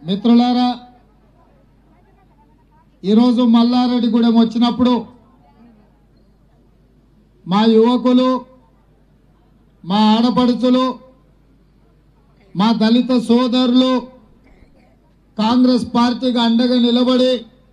మిత్రులారా ఈరోజు మల్లారెడ్డిగూడెం వచ్చినప్పుడు మా యువకులు మా ఆడపడుచులు మా దళిత సోదరులు కాంగ్రెస్ పార్టీకి అండగా నిలబడి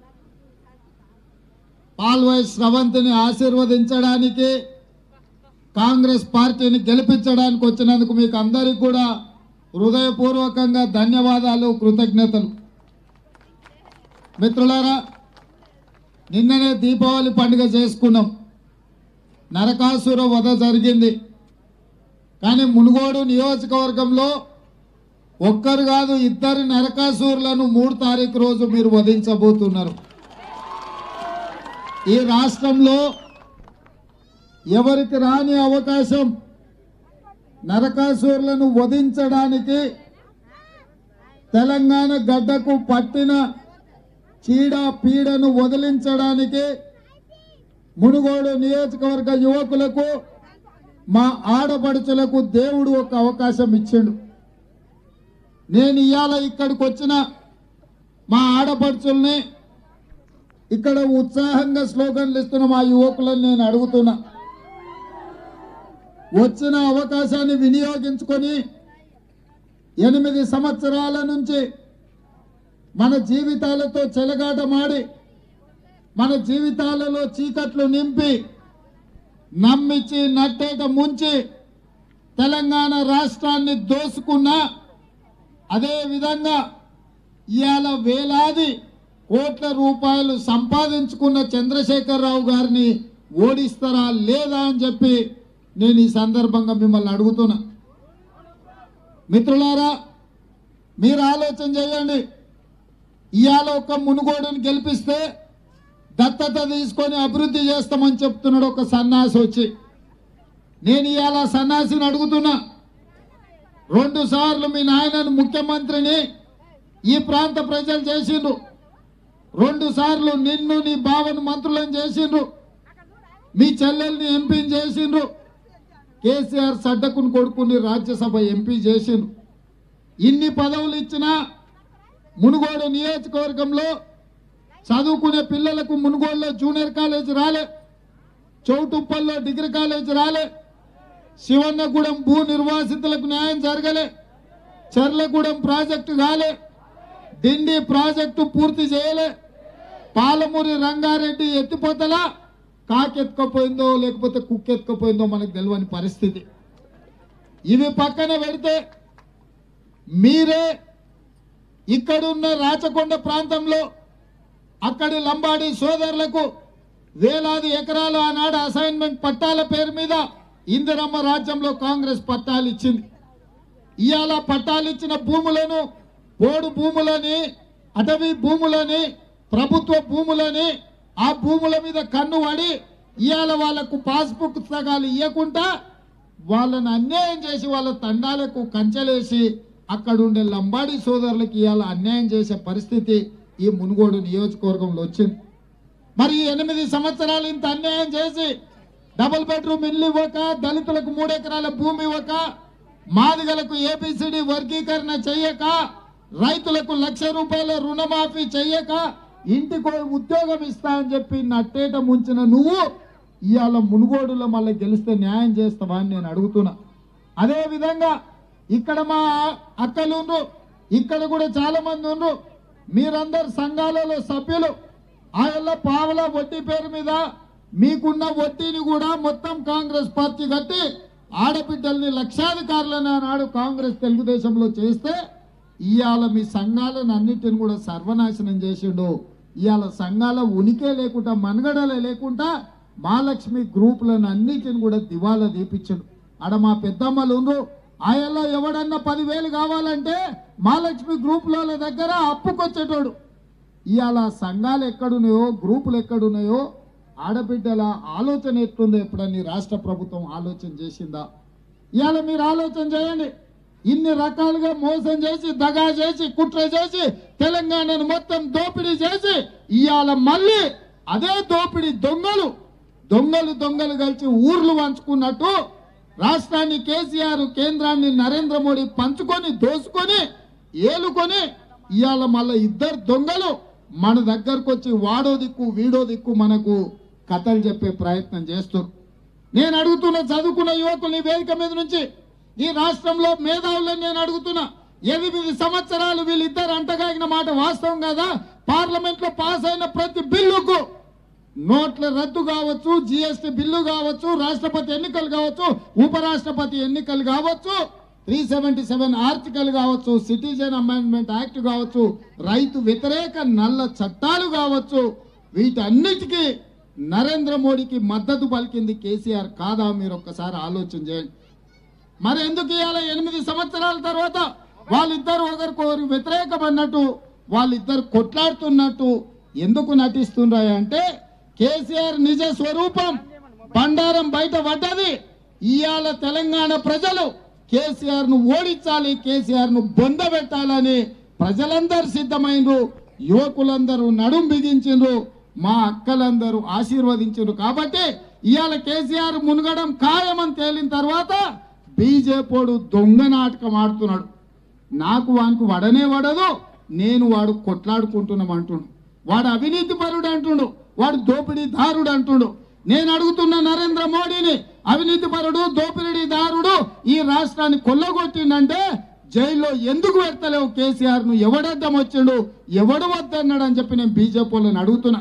పాల్వై స్రవంతిని ఆశీర్వదించడానికి కాంగ్రెస్ పార్టీని గెలిపించడానికి వచ్చినందుకు మీకు అందరికీ కూడా హృదయపూర్వకంగా ధన్యవాదాలు కృతజ్ఞతలు మిత్రులారా నిన్ననే దీపావళి పండుగ చేసుకున్నాం నరకాసుర వధ జరిగింది కానీ మునుగోడు నియోజకవర్గంలో ఒక్కరు కాదు ఇద్దరు నరకాసురులను మూడు తారీఖు రోజు మీరు వధించబోతున్నారు ఈ రాష్ట్రంలో ఎవరికి రాని అవకాశం నరకాసురులను వధించడానికి తెలంగాణ గడ్డకు పట్టిన చీడ పీడను వదిలించడానికి మునుగోడు నియోజకవర్గ యువకులకు మా ఆడపడుచులకు దేవుడు ఒక అవకాశం ఇచ్చిండు నేను ఇవాళ ఇక్కడికి వచ్చిన మా ఆడపడుచుల్ని ఇక్కడ ఉత్సాహంగా స్లోగన్లు ఇస్తున్న మా యువకులను నేను అడుగుతున్నా వచ్చిన అవకాశాన్ని వినియోగించుకొని ఎనిమిది సంవత్సరాల నుంచి మన జీవితాలతో చెలగాటమాడి మన జీవితాలలో చీకట్లు నింపి నమ్మించి నట్టేట ముంచి తెలంగాణ రాష్ట్రాన్ని దోసుకున్న అదే విధంగా ఇవాళ వేలాది కోట్ల రూపాయలు సంపాదించుకున్న చంద్రశేఖరరావు గారిని ఓడిస్తారా లేదా అని చెప్పి నేను ఈ సందర్భంగా మిమ్మల్ని అడుగుతున్నా మిత్రులారా మీరు ఆలోచన చేయండి ఇవాళ ఒక మునుగోడుని గెలిపిస్తే దత్తత తీసుకొని అభివృద్ధి చేస్తామని చెప్తున్నాడు ఒక సన్నాసి వచ్చి నేను ఇవాళ సన్నాసిని అడుగుతున్నా రెండు సార్లు మీ నాయనను ముఖ్యమంత్రిని ఈ ప్రాంత ప్రజలు చేసిండ్రు రెండు సార్లు నిన్ను నీ బావను మంత్రులను చేసిండ్రు మీ చెల్లెల్ని ఎంపీని చేసిండ్రు కేసీఆర్ సడ్డకుని కొడుకుని రాజ్యసభ ఎంపీ చేసిండ్రు ఇన్ని పదవులు ఇచ్చినా మునుగోడు నియోజకవర్గంలో చదువుకునే పిల్లలకు మునుగోడులో జూనియర్ కాలేజ్ రాలే చౌటుప్పల్లో డిగ్రీ కాలేజ్ రాలే శివన్నగూడెం భూ నిర్వాసితులకు న్యాయం జరగలే చెర్లగూడెం ప్రాజెక్టు కాలే డిండి ప్రాజెక్టు పూర్తి చేయలే పాలమూరి రంగారెడ్డి ఎత్తిపోతలా కాకెత్తుకపోయిందో లేకపోతే కుక్కెత్తుకపోయిందో మనకు తెలియని పరిస్థితి ఇవి పక్కన పెడితే మీరే ఇక్కడున్న రాచకొండ ప్రాంతంలో అక్కడి లంబాడి సోదరులకు వేలాది ఎకరాలు ఆనాడు అసైన్మెంట్ పట్టాల పేరు మీద ఇందిరమ్మ రాజ్యంలో కాంగ్రెస్ పట్టాలు ఇచ్చింది ఇవాళ పట్టాలు ఇచ్చిన భూములను పోడు భూములని అటవీ భూములని ప్రభుత్వ భూములని ఆ భూముల మీద కన్ను పడి ఇవాళ వాళ్ళకు పాస్బుక్ పుస్తకాలు ఇవ్వకుండా వాళ్ళని అన్యాయం చేసి వాళ్ళ తండాలకు కంచెలేసి అక్కడ ఉండే లంబాడి సోదరులకు ఇవాళ అన్యాయం చేసే పరిస్థితి ఈ మునుగోడు నియోజకవర్గంలో వచ్చింది మరి ఈ ఎనిమిది సంవత్సరాలు ఇంత అన్యాయం చేసి డబుల్ బెడ్రూమ్ ఇల్లు ఇవ్వక దళితులకు మూడు ఎకరాల భూమి ఇవ్వక మాదిగలకు ఏబిసిడి వర్గీకరణ చెయ్యక రైతులకు లక్ష రూపాయల రుణమాఫీ చెయ్యక ఇంటికి ఉద్యోగం ఇస్తా అని చెప్పి నట్టేట ముంచిన నువ్వు ఇవాళ మునుగోడులో మళ్ళీ గెలిస్తే న్యాయం చేస్తావా అని నేను అడుగుతున్నా అదే విధంగా ఇక్కడ మా అక్కలు ఉండ్రు ఇక్కడ కూడా చాలా మంది ఉండ్రు మీరందరు సంఘాలలో సభ్యులు ఆయల్ల పావల వడ్డీ పేరు మీద మీకున్న వడ్డీని కూడా మొత్తం కాంగ్రెస్ పార్టీ కట్టి ఆడబిడ్డల్ని లక్షాధికారులను ఆనాడు కాంగ్రెస్ తెలుగుదేశంలో చేస్తే ఇవాళ మీ సంఘాలను అన్నిటిని కూడా సర్వనాశనం చేసిండు ఇవాళ సంఘాల ఉనికే లేకుండా మనుగడలే లేకుండా మహాలక్ష్మి గ్రూపులను అన్నిటిని కూడా దివాలా తీపిచ్చాడు ఆడ మా పెద్దమ్మలు ఉండ్రు ఆయల్లో ఎవడన్నా పదివేలు కావాలంటే మహాలక్ష్మి గ్రూపుల దగ్గర అప్పుకొచ్చేటోడు ఇవాళ సంఘాలు ఎక్కడున్నాయో గ్రూపులు ఎక్కడున్నాయో ఆడబిడ్డల ఆలోచన ఎట్లుందో ఎప్పుడన్నా ఈ రాష్ట్ర ప్రభుత్వం ఆలోచన చేసిందా ఇవాళ మీరు ఆలోచన చేయండి ఇన్ని రకాలుగా మోసం చేసి దగా చేసి కుట్ర చేసి తెలంగాణను మొత్తం దోపిడీ చేసి ఇవాళ మళ్ళీ అదే దోపిడీ దొంగలు దొంగలు దొంగలు కలిసి ఊర్లు పంచుకున్నట్టు రాష్ట్రాన్ని కేసీఆర్ కేంద్రాన్ని నరేంద్ర మోడీ పంచుకొని దోసుకొని ఏలుకొని ఇవాళ మళ్ళీ ఇద్దరు దొంగలు మన దగ్గరకు వచ్చి వాడో దిక్కు వీడో దిక్కు మనకు కథలు చెప్పే ప్రయత్నం చేస్తారు నేను అడుగుతున్న చదువుకున్న యువకులు ఈ వేదిక మీద నుంచి ఈ రాష్ట్రంలో మేధావులను నేను అడుగుతున్నా ఎనిమిది సంవత్సరాలు వీళ్ళిద్దరు అంటగాగిన మాట వాస్తవం కదా పార్లమెంట్ లో పాస్ అయిన ప్రతి బిల్లుకు నోట్ల రద్దు కావచ్చు జిఎస్టి బిల్లు కావచ్చు రాష్ట్రపతి ఎన్నికలు కావచ్చు ఉపరాష్ట్రపతి ఎన్నికలు కావచ్చు త్రీ సెవెంటీ సెవెన్ ఆర్టికల్ కావచ్చు సిటిజన్ అమెండ్మెంట్ యాక్ట్ కావచ్చు రైతు వ్యతిరేక నల్ల చట్టాలు కావచ్చు వీటన్నిటికీ నరేంద్ర మోడీకి మద్దతు పలికింది కేసీఆర్ కాదా మీరు ఒక్కసారి ఆలోచన చేయండి మరి ఎందుకు ఇవాళ ఎనిమిది సంవత్సరాల తర్వాత వాళ్ళిద్దరు ఒకరికొకరు వ్యతిరేకమన్నట్టు వాళ్ళిద్దరు కొట్లాడుతున్నట్టు ఎందుకు నటిస్తుండ్రా అంటే కేసీఆర్ నిజ స్వరూపం బండారం బయట పడ్డది ఇవాళ తెలంగాణ ప్రజలు కేసీఆర్ ను ఓడించాలి కేసీఆర్ ను బొందబెట్టాలని ప్రజలందరూ సిద్ధమైనరు యువకులందరూ నడుం బిగించిండ్రు మా అక్కలందరూ ఆశీర్వదించారు కాబట్టి ఇవాళ కేసీఆర్ మునగడం ఖాయమని తేలిన తర్వాత బీజేపీడు దొంగ నాటకం ఆడుతున్నాడు నాకు వానికి వడనే వడదు నేను వాడు కొట్లాడుకుంటున్నాం అంటుండు వాడు అవినీతి పరుడు అంటుండు వాడు దోపిడీదారుడు అంటుండు నేను అడుగుతున్న నరేంద్ర మోడీని అవినీతి పరుడు దోపిడీదారుడు ఈ రాష్ట్రాన్ని కొల్లగొట్టిండంటే జైల్లో ఎందుకు పెడతలేవు కేసీఆర్ ను ఎవడద్దం వచ్చిండు ఎవడు వద్దన్నాడు అని చెప్పి నేను బీజేపీ వాళ్ళని అడుగుతున్నా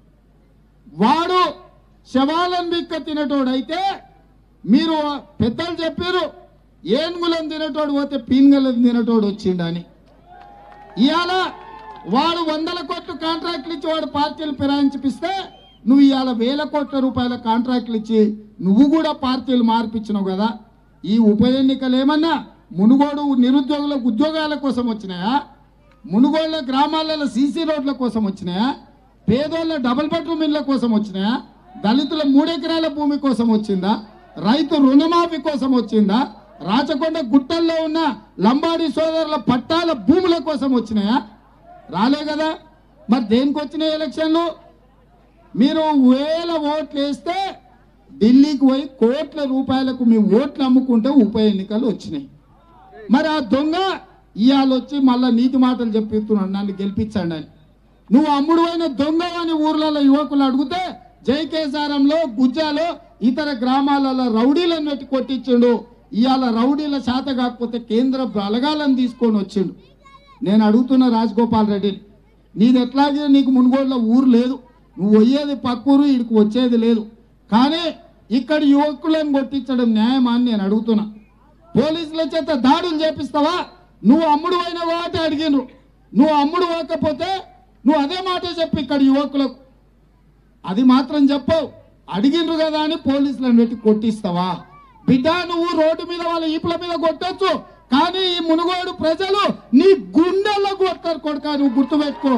వాడు శవాలను బిక్క తినటోడైతే మీరు పెద్దలు చెప్పారు ఏనుగులను తినటోడు పోతే పీన్గలను తినటోడు వచ్చిండని ఇవాళ వాడు వందల కోట్లు కాంట్రాక్ట్లు ఇచ్చి వాడు పార్టీలు ఫిరాయించిపిస్తే నువ్వు ఇవాళ వేల కోట్ల రూపాయల కాంట్రాక్ట్లు ఇచ్చి నువ్వు కూడా పార్టీలు మార్పించినావు కదా ఈ ఉప ఎన్నికలు ఏమన్నా మునుగోడు నిరుద్యోగులకు ఉద్యోగాల కోసం వచ్చినాయా మునుగోళ్ళ గ్రామాలలో సీసీ రోడ్ల కోసం వచ్చినాయా పేదోళ్ళ డబుల్ బెడ్రూమ్ ఇళ్ళ కోసం వచ్చినాయా దళితుల మూడెకరాల భూమి కోసం వచ్చిందా రైతు రుణమాఫీ కోసం వచ్చిందా రాచకొండ గుట్టల్లో ఉన్న లంబాడి సోదరుల పట్టాల భూముల కోసం వచ్చినాయా రాలే కదా మరి దేనికి వచ్చినాయి ఎలక్షన్లు మీరు వేల ఓట్లు వేస్తే ఢిల్లీకి పోయి కోట్ల రూపాయలకు మీ ఓట్లు అమ్ముకుంటే ఉప ఎన్నికలు వచ్చినాయి మరి ఆ దొంగ ఇవాళ వచ్చి మళ్ళా నీతి మాటలు చెప్పిస్తున్నాడు నన్ను గెలిపించండి అని నువ్వు అమ్ముడు అయిన దొంగ అని ఊర్లలో యువకులు అడిగితే జైకేసారంలో గుజ్జాలో ఇతర గ్రామాలలో రౌడీలను పెట్టి కొట్టించిండు ఇవాళ రౌడీల శాత కాకపోతే కేంద్ర బలగాలను తీసుకొని వచ్చిండు నేను అడుగుతున్న రాజగోపాల్ రెడ్డిని నీది ఎట్లాగే నీకు మునుగోడులో ఊరు లేదు నువ్వు పోయేది పక్కూరు ఇక్కడికి వచ్చేది లేదు కానీ ఇక్కడ యువకులను కొట్టించడం న్యాయమా అని నేను అడుగుతున్నా పోలీసుల చేత దాడులు చేపిస్తావా నువ్వు అమ్ముడు అయిన వాటి అడిగినరు నువ్వు అమ్ముడు పోకపోతే నువ్వు అదే మాట చెప్పు ఇక్కడ యువకులకు అది మాత్రం చెప్పవు అడిగిండ్రు కదా అని పోలీసులను పెట్టి కొట్టిస్తావా బిడ్డ నువ్వు రోడ్డు మీద వాళ్ళ ఈపుల మీద కొట్టొచ్చు కానీ ఈ మునుగోడు ప్రజలు నీ గుండెల్లో కొడతారు కొడుక నువ్వు గుర్తుపెట్టుకో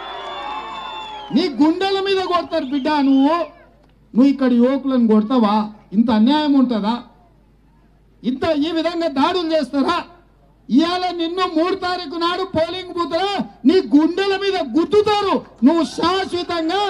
నీ గుండెల మీద కొడతారు బిడ్డ నువ్వు నువ్వు ఇక్కడ యువకులను కొడతావా ఇంత అన్యాయం ఉంటుందా ఇంత ఈ విధంగా దాడులు చేస్తారా ఇవాళ నిన్ను మూడు తారీఖు నాడు పోలింగ్ బూత్ నీ గుండెల మీద గుద్దుతారు నువ్వు శాశ్వతంగా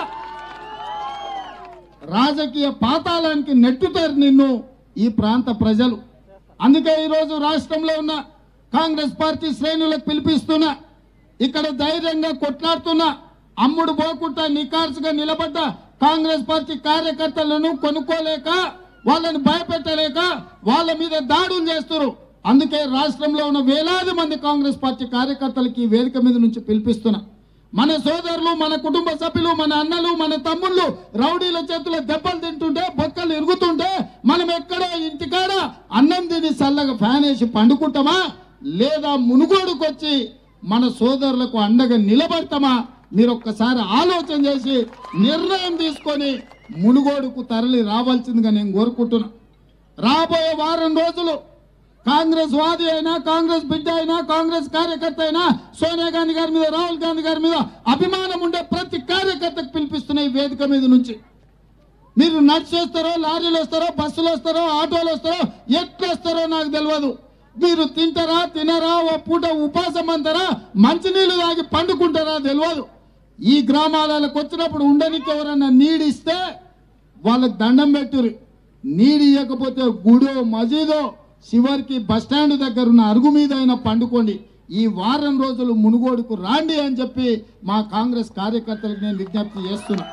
రాజకీయ పాతాళానికి నెట్టుతారు నిన్ను ఈ ప్రాంత ప్రజలు అందుకే ఈరోజు రాష్ట్రంలో ఉన్న కాంగ్రెస్ పార్టీ శ్రేణులకు పిలిపిస్తున్నా ఇక్కడ ధైర్యంగా కొట్లాడుతున్నా అమ్ముడు పోకుండా నికార్సుగా నిలబడ్డ కాంగ్రెస్ పార్టీ కార్యకర్తలను కొనుక్కోలేక వాళ్ళని భయపెట్టలేక వాళ్ళ మీద దాడులు చేస్తున్నారు అందుకే రాష్ట్రంలో ఉన్న వేలాది మంది కాంగ్రెస్ పార్టీ కార్యకర్తలకి ఈ వేదిక మీద నుంచి పిలిపిస్తున్నా మన సోదరులు మన కుటుంబ సభ్యులు మన అన్నలు మన తమ్ముళ్ళు రౌడీల చేతుల దెబ్బలు తింటుంటే బొక్కలు ఇరుగుతుంటే మనం ఎక్కడో ఇంటికాడ అన్నం తిని చల్లగా ఫ్యాన్ వేసి పండుకుంటామా లేదా మునుగోడుకొచ్చి మన సోదరులకు అండగా నిలబడతామా మీరు ఒక్కసారి ఆలోచన చేసి నిర్ణయం తీసుకొని మునుగోడుకు తరలి రావాల్సిందిగా నేను కోరుకుంటున్నా రాబోయే వారం రోజులు కాంగ్రెస్ వాది అయినా కాంగ్రెస్ బిడ్డ అయినా కాంగ్రెస్ కార్యకర్త అయినా సోనియా గాంధీ గారి మీద రాహుల్ గాంధీ గారి మీద అభిమానం ఉండే ప్రతి కార్యకర్తకు పిలిపిస్తున్న ఈ వేదిక మీద నుంచి మీరు నడిచి వస్తారో లారీలు వస్తారో బస్సులు వస్తారో ఆటోలు వస్తారో ఎట్లా వస్తారో నాకు తెలియదు మీరు తింటారా తినరా ఓ పూట ఉపాసం అంటారా మంచినీళ్ళు తాగి పండుకుంటారా తెలియదు ఈ గ్రామాలకు వచ్చినప్పుడు ఉండనికి ఎవరన్నా నీడిస్తే వాళ్ళకి దండం పెట్టురు నీడు ఇవ్వకపోతే గుడో మజీదో చివరికి బస్ స్టాండ్ దగ్గర ఉన్న అరుగు మీద అయినా పండుకోండి ఈ వారం రోజులు మునుగోడుకు రాండి అని చెప్పి మా కాంగ్రెస్ కార్యకర్తలకు నేను విజ్ఞప్తి చేస్తున్నా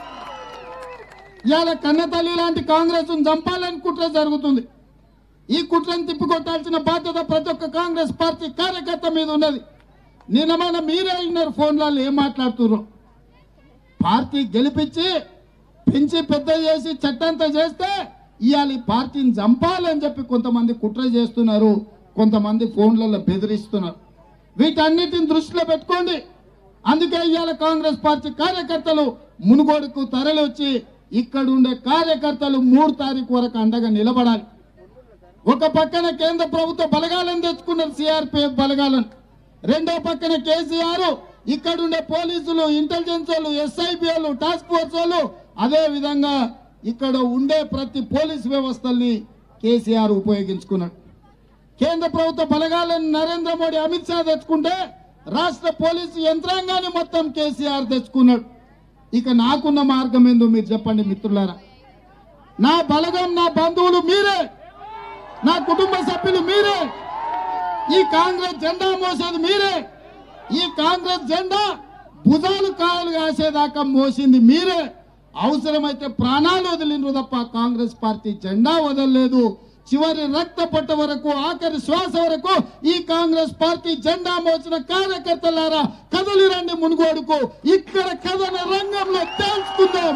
ఇవాళ కన్నతల్లి లాంటి కాంగ్రెస్ చంపాలని కుట్ర జరుగుతుంది ఈ కుట్రను తిప్పికొట్టాల్సిన బాధ్యత ప్రతి ఒక్క కాంగ్రెస్ పార్టీ కార్యకర్త మీద ఉన్నది నిన్నమైన మీరే విన్నారు ఫోన్లలో ఏం మాట్లాడుతున్నారు పార్టీ గెలిపించి పెంచి పెద్ద చేసి చట్టంతా చేస్తే ఇవాళ ఈ పార్టీని చంపాలని చెప్పి కొంతమంది కుట్ర చేస్తున్నారు కొంతమంది ఫోన్లలో బెదిరిస్తున్నారు వీటన్నిటిని దృష్టిలో పెట్టుకోండి అందుకే ఇవాళ కాంగ్రెస్ పార్టీ కార్యకర్తలు మునుగోడుకు తరలి వచ్చి ఇక్కడ ఉండే కార్యకర్తలు మూడు తారీఖు వరకు అండగా నిలబడాలి ఒక పక్కన కేంద్ర ప్రభుత్వ బలగాలను తెచ్చుకున్నారు సిఆర్పిఎఫ్ బలగాలను రెండో పక్కన కేసీఆర్ ఇక్కడ ఉండే పోలీసులు ఇంటెలిజెన్స్ వాళ్ళు ఎస్ఐబి వాళ్ళు టాస్క్ ఫోర్స్ వాళ్ళు అదే విధంగా ఇక్కడ ఉండే ప్రతి పోలీస్ వ్యవస్థల్ని కేసీఆర్ ఉపయోగించుకున్నాడు కేంద్ర ప్రభుత్వ బలగాలను నరేంద్ర మోడీ అమిత్ షా తెచ్చుకుంటే రాష్ట్ర పోలీసు యంత్రాంగాన్ని మొత్తం కేసీఆర్ తెచ్చుకున్నాడు ఇక నాకున్న మార్గం ఏందో మీరు చెప్పండి మిత్రులారా నా బలగం నా బంధువులు మీరే నా కుటుంబ సభ్యులు మీరే ఈ కాంగ్రెస్ జెండా మోసేది మీరే ఈ కాంగ్రెస్ జెండా భుజాలు కాయలు కాసేదాకా మోసింది మీరే అవసరమైతే ప్రాణాలు వదిలిండ్రు తప్ప కాంగ్రెస్ పార్టీ జెండా వదలలేదు చివరి రక్త పట్ట వరకు ఆఖరి శ్వాస వరకు ఈ కాంగ్రెస్ పార్టీ జెండా మోసిన కార్యకర్తలారా కదలి రండి మునుగోడుకు ఇక్కడ కథన రంగంలో తేల్చుకుందాం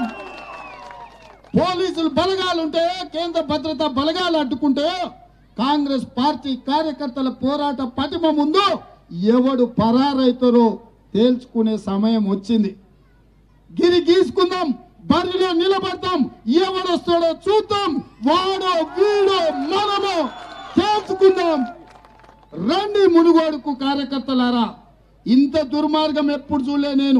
పోలీసులు బలగాలుంటే కేంద్ర భద్రతా బలగాలు అడ్డుకుంటే కాంగ్రెస్ పార్టీ కార్యకర్తల పోరాట పటిమ ముందు ఎవడు పరారైతారో తేల్చుకునే సమయం వచ్చింది గిరి గీసుకుందాం బరిలో నిలబడతాం ఎవడొస్తాడో చూద్దాం వాడో వీడో మనమో తేల్చుకుందాం రండి మునుగోడుకు కార్యకర్తలారా ఇంత దుర్మార్గం ఎప్పుడు చూడలే నేను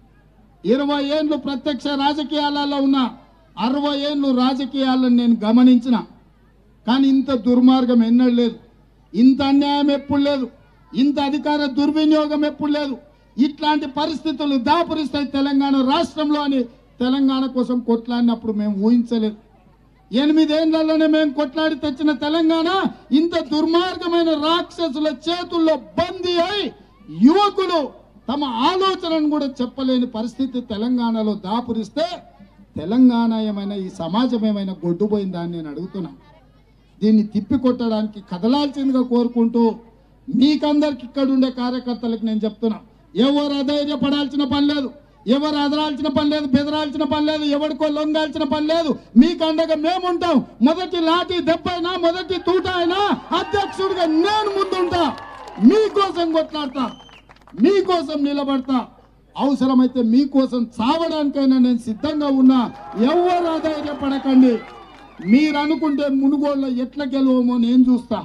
ఇరవై ఏళ్ళు ప్రత్యక్ష రాజకీయాలలో ఉన్న అరవై ఏళ్ళు రాజకీయాలను నేను గమనించిన కానీ ఇంత దుర్మార్గం ఎన్నడూ లేదు ఇంత అన్యాయం ఎప్పుడు లేదు ఇంత అధికార దుర్వినియోగం ఎప్పుడు లేదు ఇట్లాంటి పరిస్థితులు దాపురిస్తాయి తెలంగాణ రాష్ట్రంలో అని తెలంగాణ కోసం కొట్లాడినప్పుడు మేము ఊహించలేదు ఎనిమిదేళ్లలోనే మేము కొట్లాడి తెచ్చిన తెలంగాణ ఇంత దుర్మార్గమైన రాక్షసుల చేతుల్లో బందీ అయి యువకులు తమ ఆలోచనను కూడా చెప్పలేని పరిస్థితి తెలంగాణలో దాపురిస్తే తెలంగాణ ఏమైనా ఈ సమాజం ఏమైనా గొడ్డుపోయిందా అని నేను అడుగుతున్నా దీన్ని తిప్పికొట్టడానికి కదలాల్సిందిగా కోరుకుంటూ మీకందరికి ఇక్కడ ఉండే కార్యకర్తలకు నేను చెప్తున్నా ఎవరు అధైర్యపడాల్సిన పని లేదు ఎవరు అదరాల్సిన పని లేదు బెదరాల్సిన పని లేదు ఎవరికో లొంగాల్సిన పని లేదు మీకు అండగా మేముంటాం మొదటి లాఠీ దెబ్బ అయినా మొదటి తూట అయినా అధ్యక్షుడిగా నేను ముందుంటా మీకోసం కొట్లాడతా మీకోసం నిలబడతా అవసరమైతే మీకోసం చావడానికైనా నేను సిద్ధంగా ఉన్నా ఎవరు అధైర్యపడకండి మీరు అనుకుంటే మునుగోళ్ళ ఎట్లా గెలవమో నేను చూస్తా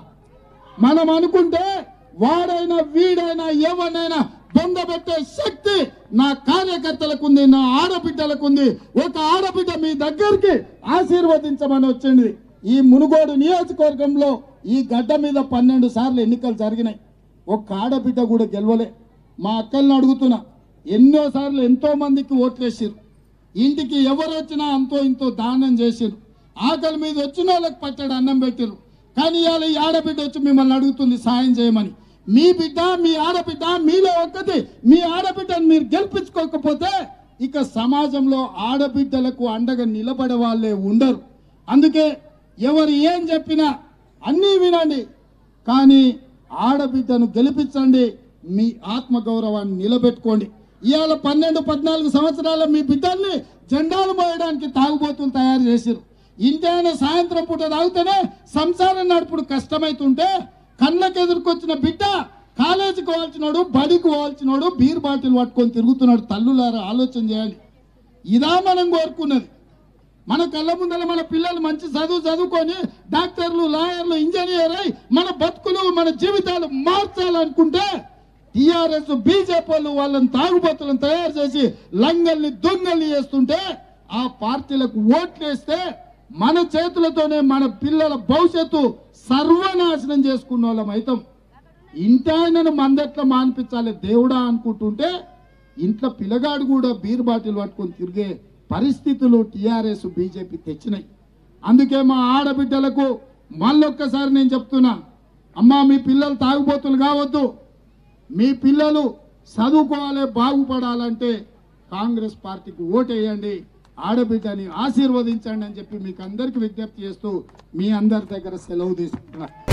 మనం అనుకుంటే వాడైనా వీడైనా ఎవరినైనా బొందబెట్టే శక్తి నా కార్యకర్తలకు ఉంది నా ఆడబిడ్డలకు ఉంది ఒక ఆడబిడ్డ మీ దగ్గరికి ఆశీర్వదించమని వచ్చింది ఈ మునుగోడు నియోజకవర్గంలో ఈ గడ్డ మీద పన్నెండు సార్లు ఎన్నికలు జరిగినాయి ఒక్క ఆడబిడ్డ కూడా గెలవలే మా అక్కల్ని అడుగుతున్నా ఎన్నో సార్లు ఎంతో మందికి ఓట్లేసారు ఇంటికి ఎవరు వచ్చినా అంతో ఇంతో దానం చేసిరు ఆకలి మీద వచ్చిన వాళ్ళకి పచ్చడి అన్నం పెట్టిరు కానీ ఇవాళ ఈ ఆడబిడ్డ వచ్చి మిమ్మల్ని అడుగుతుంది సాయం చేయమని మీ బిడ్డ మీ ఆడబిడ్డ మీలో ఒక్కటి మీ ఆడబిడ్డను మీరు గెలిపించుకోకపోతే ఇక సమాజంలో ఆడబిడ్డలకు అండగా నిలబడే వాళ్ళే ఉండరు అందుకే ఎవరు ఏం చెప్పినా అన్నీ వినండి కానీ ఆడబిడ్డను గెలిపించండి మీ ఆత్మగౌరవాన్ని నిలబెట్టుకోండి ఇవాళ పన్నెండు పద్నాలుగు సంవత్సరాల మీ బిడ్డల్ని జెండాలు మోయడానికి తాగుబోతులు తయారు చేసిరు ఇంటైనా సాయంత్రం పూట తాగితేనే సంసారం నడుపుడు కష్టమైతుంటే కళ్ళకి ఎదుర్కొచ్చిన బిడ్డ కాలేజీకి పోవాల్సినోడు బడికి పోవాల్సినోడు బీర్ బాటిల్ పట్టుకొని తిరుగుతున్నాడు తల్లులారా ఆలోచన చేయాలి ఇదా మనం కోరుకున్నది మన కళ్ళ ముందర మన పిల్లలు మంచి చదువు చదువుకొని డాక్టర్లు లాయర్లు ఇంజనీర్ అయి మన బతుకులు మన జీవితాలు మార్చాలనుకుంటే టిఆర్ఎస్ బీజేపీ వాళ్ళు వాళ్ళని తాగుబోతులను తయారు చేసి లంగల్ని దొంగల్ని చేస్తుంటే ఆ పార్టీలకు ఓట్లేస్తే మన చేతులతోనే మన పిల్లల భవిష్యత్తు సర్వనాశనం చేసుకున్న వాళ్ళం అవుతాం ఇంటాయనను మందెట్లా మాన్పించాలి దేవుడా అనుకుంటుంటే ఇంట్లో పిల్లగాడు కూడా బీర్ బాటిల్ పట్టుకొని తిరిగే పరిస్థితులు టిఆర్ఎస్ బీజేపీ తెచ్చినాయి అందుకే మా ఆడబిడ్డలకు మళ్ళొక్కసారి నేను చెప్తున్నా అమ్మా మీ పిల్లలు తాగుబోతులు కావద్దు మీ పిల్లలు చదువుకోవాలి బాగుపడాలంటే కాంగ్రెస్ పార్టీకి ఓటేయండి ఆడబిడ్డని ఆశీర్వదించండి అని చెప్పి మీకు అందరికి విజ్ఞప్తి చేస్తూ మీ అందరి దగ్గర సెలవు తీసుకుంటున్నా